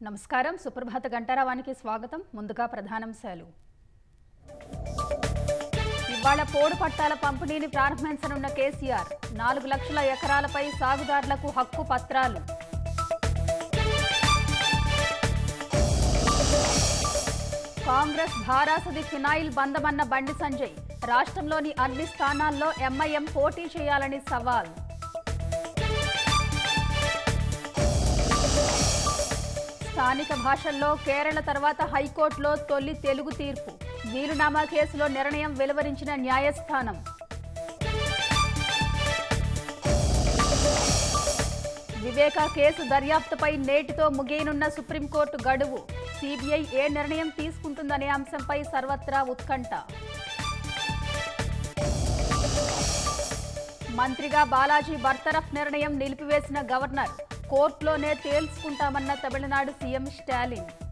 నమస్కారం సుప్రభాత గంటారావానికి స్వాగతం ముందుగా ప్రధానాంశాలు ఇవాళ పోడు పట్టాల పంపిణీని ప్రారంభించనున్న కేసీఆర్ నాలుగు లక్షల ఎకరాలపై సాగుదారులకు హక్కు పత్రాలు కాంగ్రెస్ ధారాసది ఫినాయిల్ బందమన్న బండి సంజయ్ రాష్ట్రంలోని అన్ని స్థానాల్లో ఎంఐఎం పోటీ చేయాలని సవాల్ స్థానిక భాషల్లో కేరళ తర్వాత హైకోర్టులో తొలి తెలుగు తీర్పు వీలునామా కేసులో నిర్ణయం వెలువరించిన న్యాయస్థానం వివేక కేసు దర్యాప్తుపై నేటితో ముగియనున్న సుప్రీంకోర్టు గడువు సిబిఐ ఏ నిర్ణయం తీసుకుంటుందనే అంశంపై సర్వత్రా ఉత్కంఠ మంత్రిగా బాలాజీ బర్తరఫ్ నిర్ణయం నిలిపివేసిన గవర్నర్ కోర్టులోనే తేల్చుకుంటామన్న తమిళనాడు సీఎం స్టాలిన్